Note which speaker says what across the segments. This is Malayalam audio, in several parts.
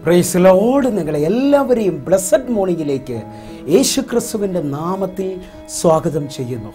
Speaker 1: പ്രൈസിലോട് നിങ്ങളെ എല്ലാവരെയും ബ്ലസ്സഡ് മോർണിംഗിലേക്ക് യേശു ക്രിസ്തുവിൻ്റെ നാമത്തിൽ സ്വാഗതം ചെയ്യുന്നു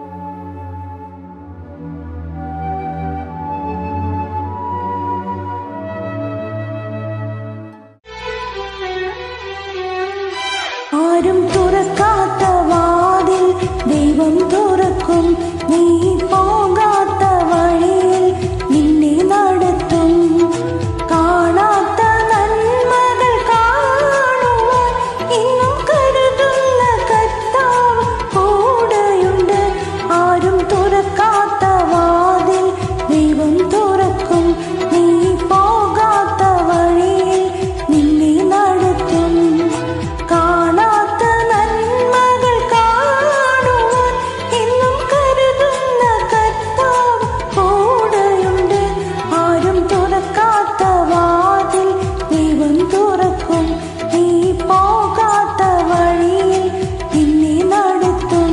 Speaker 2: ആരും തുറക്കാത്ത വാതിൽ ദൈവം തുറക്കും നീ പോകാത്ത വഴിയിൽ നിന്നെ നടത്തും കാണാത്ത നന്മകൾ കാണുവാൻ ഇന്നും കരുതുന്ന കർത്താവ് കൂടെയുണ്ട് ആരും തുറക്കാത്ത വാതിൽ ദൈവം തുറക്കും നീ പോകാത്ത വഴിയിൽ നിന്നെ നടത്തും കാണാത്ത നന്മകൾ കാണുവാൻ എന്നും കരുതുന്ന കർത്താവ് കൂടെയുണ്ട് ആരും തുറക്കാത്ത വാതിൽ ദൈവം തുറക്കും നീ പോകാത്ത വഴിയിൽ നിന്നെ നടത്തും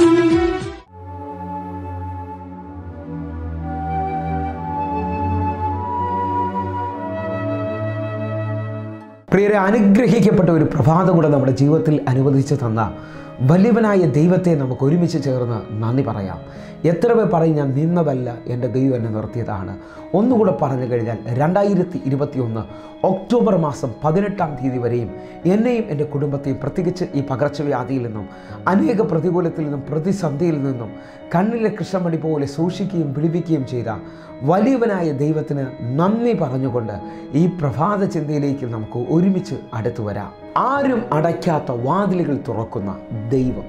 Speaker 1: പ്രിയരെ അനുഗ്രഹിക്കപ്പെട്ട ഒരു പ്രഭാതം കൂടെ നമ്മുടെ ജീവിതത്തിൽ അനുവദിച്ചു തന്ന വലിയവനായ ദൈവത്തെ നമുക്ക് ഒരുമിച്ച് ചേർന്ന് നന്ദി പറയാം എത്ര പേർ പറയും ഞാൻ നിന്നതല്ല എൻ്റെ ദൈവം എന്നെ നിർത്തിയതാണ് ഒന്നുകൂടെ പറഞ്ഞു കഴിഞ്ഞാൽ രണ്ടായിരത്തി ഇരുപത്തി ഒന്ന് ഒക്ടോബർ മാസം പതിനെട്ടാം തീയതി വരെയും എന്നെയും എൻ്റെ കുടുംബത്തെയും പ്രത്യേകിച്ച് ഈ പകർച്ചവ്യാധിയിൽ നിന്നും അനേക പ്രതികൂലത്തിൽ നിന്നും പ്രതിസന്ധിയിൽ നിന്നും കണ്ണിലെ കൃഷ്ണമണി പോലെ സൂക്ഷിക്കുകയും വിളിപ്പിക്കുകയും ചെയ്ത വലിയവനായ ദൈവത്തിന് നന്ദി പറഞ്ഞുകൊണ്ട് ഈ പ്രഭാത ചിന്തയിലേക്ക് നമുക്ക് ഒരുമിച്ച് അടുത്തു വരാം ആരും അടയ്ക്കാത്ത വാതിലുകൾ തുറക്കുന്ന ദൈവം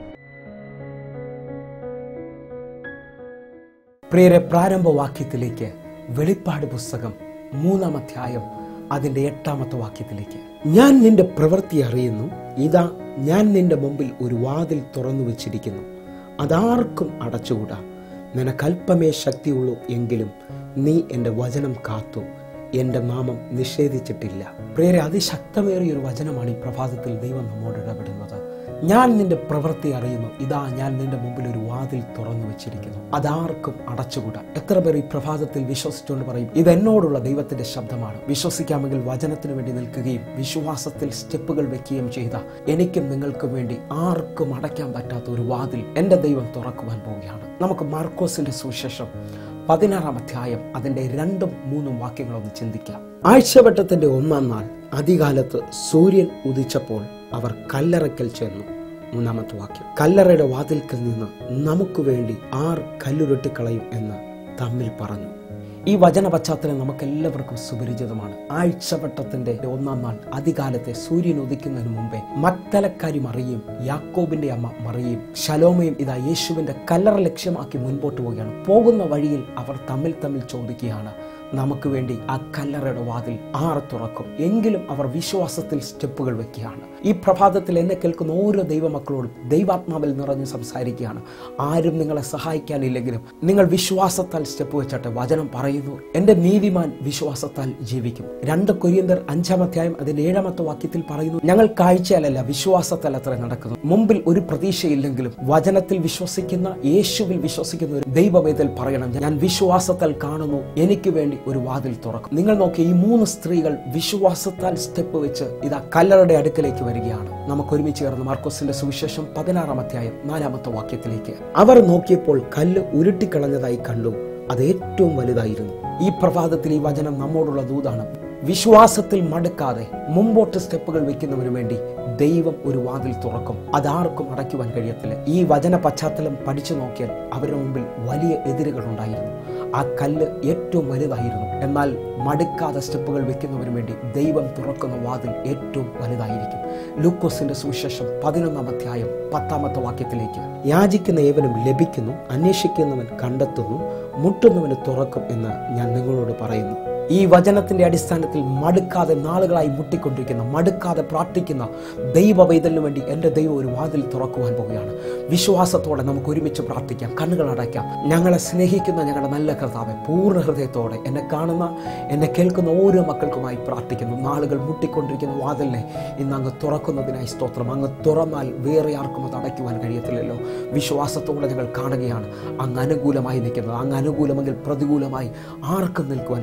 Speaker 1: പ്രിയരെ പ്രാരംഭ വാക്യത്തിലേക്ക് വെളിപ്പാട് പുസ്തകം മൂന്നാം അധ്യായം അതിൻ്റെ എട്ടാമത്തെ വാക്യത്തിലേക്ക് ഞാൻ നിന്റെ പ്രവൃത്തി അറിയുന്നു ഇതാ ഞാൻ നിന്റെ മുമ്പിൽ ഒരു വാതിൽ തുറന്നു വെച്ചിരിക്കുന്നു അതാർക്കും അടച്ചുകൂടാ നിനക്കല്പമേ ശക്തിയുള്ളൂ എങ്കിലും നീ എൻ്റെ വചനം കാത്തു എൻ്റെ നാമം നിഷേധിച്ചിട്ടില്ല പ്രിയരെ അതിശക്തമേറിയ ഒരു വചനമാണ് ഈ പ്രഭാതത്തിൽ ദൈവം നമ്മോട് ഇടപെടുന്നത് ഞാൻ നിന്റെ പ്രവൃത്തി അറിയുന്നു ഇതാ ഞാൻ നിന്റെ മുമ്പിൽ ഒരു വാതിൽ തുറന്നു വെച്ചിരിക്കുന്നു അതാർക്കും അടച്ചുകൂടാ എത്ര പേർ ഈ പ്രഭാതത്തിൽ വിശ്വസിച്ചുകൊണ്ട് പറയും ഇത് എന്നോടുള്ള ദൈവത്തിന്റെ ശബ്ദമാണ് വിശ്വസിക്കാമെങ്കിൽ വചനത്തിന് വേണ്ടി നിൽക്കുകയും വിശ്വാസത്തിൽ സ്റ്റെപ്പുകൾ വെക്കുകയും ചെയ്ത എനിക്കും നിങ്ങൾക്കും വേണ്ടി ആർക്കും അടയ്ക്കാൻ പറ്റാത്ത ഒരു വാതിൽ എൻ്റെ ദൈവം തുറക്കുവാൻ പോവുകയാണ് നമുക്ക് മാർക്കോസിന്റെ സുവിശേഷം പതിനാറാം അധ്യായം അതിന്റെ രണ്ടും മൂന്നും വാക്യങ്ങളൊന്ന് ചിന്തിക്കാം ആഴ്ചവട്ടത്തിന്റെ ഒന്നാം നാൾ അധികാലത്ത് സൂര്യൻ ഉദിച്ചപ്പോൾ അവർ കല്ലറയ്ക്കൽ ചെന്നു മൂന്നാമത്തെ വാക്യം കല്ലറയുടെ വാതിൽക്കൽ നിന്ന് നമുക്ക് വേണ്ടി ആർ കല്ലുരുട്ടിക്കളയും എന്ന് തമ്മിൽ പറഞ്ഞു ഈ വചന പശ്ചാത്തലം നമുക്ക് എല്ലാവർക്കും സുപരിചിതമാണ് ആഴ്ചവട്ടത്തിന്റെ ഒന്നാം നാൾ അധികാലത്തെ സൂര്യൻ ഉദിക്കുന്നതിന് മുമ്പേ മക്തലക്കാരി മറിയും യാക്കോബിന്റെ അമ്മ മറിയും ശലോമയും ഇതാ യേശുവിന്റെ കല്ലറ ലക്ഷ്യമാക്കി മുൻപോട്ട് പോവുകയാണ് പോകുന്ന വഴിയിൽ അവർ തമ്മിൽ തമ്മിൽ ചോദിക്കുകയാണ് നമുക്ക് വേണ്ടി ആ കല്ലറയുടെ വാതിൽ ആർ തുറക്കും എങ്കിലും അവർ വിശ്വാസത്തിൽ സ്റ്റെപ്പുകൾ വെക്കുകയാണ് ഈ പ്രഭാതത്തിൽ എന്നെ കേൾക്കുന്ന ഓരോ ദൈവമക്കളോടും ദൈവാത്മാവിൽ നിറഞ്ഞ് സംസാരിക്കുകയാണ് ആരും നിങ്ങളെ സഹായിക്കാനില്ലെങ്കിലും നിങ്ങൾ വിശ്വാസത്താൽ സ്റ്റെപ്പ് വെച്ചിട്ട് വചനം പറയുന്നു എൻ്റെ നീതിമാൻ വിശ്വാസത്താൽ ജീവിക്കും രണ്ട് കൊരിയന്തർ അഞ്ചാം അധ്യായം അതിന്റെ ഏഴാമത്തെ വാക്യത്തിൽ പറയുന്നു ഞങ്ങൾ കാഴ്ചയാലല്ല വിശ്വാസത്താൽ അത്ര നടക്കുന്നു മുമ്പിൽ ഒരു പ്രതീക്ഷയില്ലെങ്കിലും വചനത്തിൽ വിശ്വസിക്കുന്ന യേശുവിൽ വിശ്വസിക്കുന്ന ഒരു ദൈവവേദൽ പറയണം ഞാൻ വിശ്വാസത്താൽ കാണുന്നു എനിക്ക് വേണ്ടി ഒരു വാതിൽ തുറക്കും നിങ്ങൾ നോക്കിയ ഈ മൂന്ന് സ്ത്രീകൾ വിശ്വാസത്താൽ സ്റ്റെപ്പ് വെച്ച് ഇതാ കല്ലറുടെ അടുക്കലേക്ക് വരികയാണ് നമുക്ക് ഒരുമിച്ച് ചേർന്ന് മാർക്കോസിന്റെ സുവിശേഷം പതിനാറാം അധ്യായം നാലാമത്തെ വാക്യത്തിലേക്ക് അവർ നോക്കിയപ്പോൾ കല്ല് ഉരുട്ടിക്കളഞ്ഞതായി കണ്ടു അത് ഏറ്റവും വലുതായിരുന്നു ഈ പ്രഭാതത്തിൽ ഈ വചനം നമ്മോടുള്ള ദൂതാണ് വിശ്വാസത്തിൽ മടുക്കാതെ മുമ്പോട്ട് സ്റ്റെപ്പുകൾ വെക്കുന്നവന് വേണ്ടി ദൈവം ഒരു വാതിൽ തുറക്കും അതാർക്കും അടയ്ക്കുവാൻ കഴിയത്തില്ല ഈ വചന പശ്ചാത്തലം പഠിച്ചു നോക്കിയാൽ അവരുടെ മുമ്പിൽ വലിയ എതിരുകൾ ഉണ്ടായിരുന്നു ആ കല്ല് ഏറ്റവും വലുതായിരുന്നു എന്നാൽ മടുക്കാതെ സ്റ്റെപ്പുകൾ വെക്കുന്നവന് വേണ്ടി ദൈവം തുറക്കുന്ന വാതിൽ ഏറ്റവും വലുതായിരിക്കും ലൂക്കോസിന്റെ സുവിശേഷം പതിനൊന്നാം അധ്യായം പത്താമത്തെ വാക്യത്തിലേക്ക് യാചിക്കുന്ന ഏവനും ലഭിക്കുന്നു അന്വേഷിക്കുന്നവൻ കണ്ടെത്തുന്നു മുട്ടുന്നവന് തുറക്കും എന്ന് ഞാൻ നിങ്ങളോട് പറയുന്നു ഈ വചനത്തിന്റെ അടിസ്ഥാനത്തിൽ മടുക്കാതെ നാളുകളായി മുട്ടിക്കൊണ്ടിരിക്കുന്ന മടുക്കാതെ പ്രാർത്ഥിക്കുന്ന ദൈവ വൈതലിന് വേണ്ടി എൻ്റെ ദൈവം ഒരു വാതിൽ തുറക്കുവാൻ പോവുകയാണ് വിശ്വാസത്തോടെ നമുക്ക് ഒരുമിച്ച് പ്രാർത്ഥിക്കാം കണ്ണുകൾ അടയ്ക്കാം ഞങ്ങളെ സ്നേഹിക്കുന്ന ഞങ്ങളുടെ നല്ല കർത്താവെ പൂർണ്ണ ഹൃദയത്തോടെ എന്നെ കാണുന്ന എന്നെ കേൾക്കുന്ന ഓരോ മക്കൾക്കുമായി പ്രാർത്ഥിക്കുന്നു നാളുകൾ മുട്ടിക്കൊണ്ടിരിക്കുന്ന വാതിലിനെ ഇന്ന് അങ്ങ് തുറക്കുന്നതിനായി സ്തോത്രം അങ്ങ് തുറന്നാൽ വേറെ ആർക്കും അത് അടയ്ക്കുവാൻ കഴിയത്തില്ലല്ലോ വിശ്വാസത്തോടെ ഞങ്ങൾ കാണുകയാണ് അങ്ങ് അനുകൂലമായി നിൽക്കുന്നത് അങ്ങ് അനുകൂലമെങ്കിൽ പ്രതികൂലമായി ആർക്കും നിൽക്കുവാൻ കഴിയത്തില്ല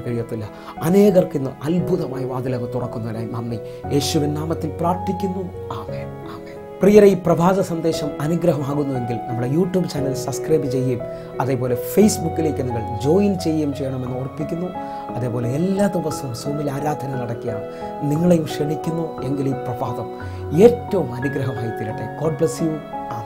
Speaker 1: അനേകർക്ക് ഇന്ന് അത്ഭുതമായ വാതിലങ്ങ് തുറക്കുന്നതിനായി നന്ദി യേശുവിൻ നാമത്തിൽ പ്രാർത്ഥിക്കുന്നു ആമേൻ ആമേൻ പ്രിയരെ ഈ പ്രഭാത സന്ദേശം അനുഗ്രഹമാകുന്നുവെങ്കിൽ നമ്മുടെ യൂട്യൂബ് ചാനൽ സബ്സ്ക്രൈബ് ചെയ്യുകയും അതേപോലെ ഫേസ്ബുക്കിലേക്ക് നിങ്ങൾ ജോയിൻ ചെയ്യുകയും ചെയ്യണമെന്ന് ഓർപ്പിക്കുന്നു അതേപോലെ എല്ലാ ദിവസവും സൂമിൽ ആരാധന നടക്കുകയാണ് നിങ്ങളെയും ക്ഷണിക്കുന്നു എങ്കിൽ ഈ പ്രഭാതം ഏറ്റവും അനുഗ്രഹമായി തീരട്ടെ ഗോഡ് ബ്ലസ് യു